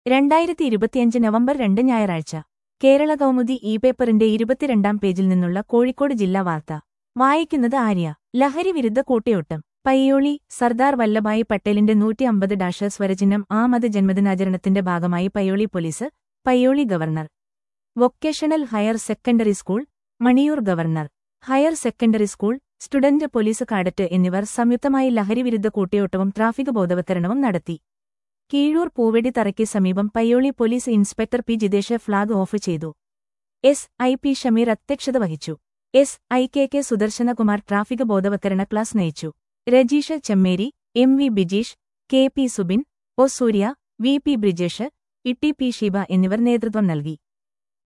രണ്ടായിരത്തി ഇരുപത്തിയഞ്ച് നവംബർ രണ്ട് ഞായറാഴ്ച കേരള കൗമുദി ഇ പേപ്പറിന്റെ ഇരുപത്തിരണ്ടാം പേജിൽ നിന്നുള്ള കോഴിക്കോട് ജില്ലാ വാർത്ത വായിക്കുന്നത് ആര്യ ലഹരി വിരുദ്ധ കൂട്ടയോട്ടം പയ്യോളി സർദാർ വല്ലഭായി പട്ടേലിന്റെ നൂറ്റി അമ്പത് ഡാഷ് സ്വരചിഹ്നം ആമത് ജന്മദിനാചരണത്തിന്റെ ഭാഗമായി Payyoli police Payyoli government vocational higher secondary school Maniyur government higher secondary school student police cadet എന്നിവർ സംയുക്തമായി ലഹരിവിരുദ്ധ കൂട്ടയോട്ടവും ട്രാഫിക് ബോധവത്കരണവും നടത്തി കീഴൂർ പൂവെടി തറയ്ക്ക് സമീപം Payyoli police inspector P Jithesh flag off ചെയ്തു എസ് ഐ പി ഷമീർ അധ്യക്ഷത വഹിച്ചു S I K K Sudarshanakumar traffic ബോധവത്കരണ ക്ലാസ് നയിച്ചു Rajeesh Chemmeri M V Bijeesh K P Subin O Surya V P Brijesh ഇട്ടി പി ഷീബ എന്നിവർ നേതൃത്വം നൽകി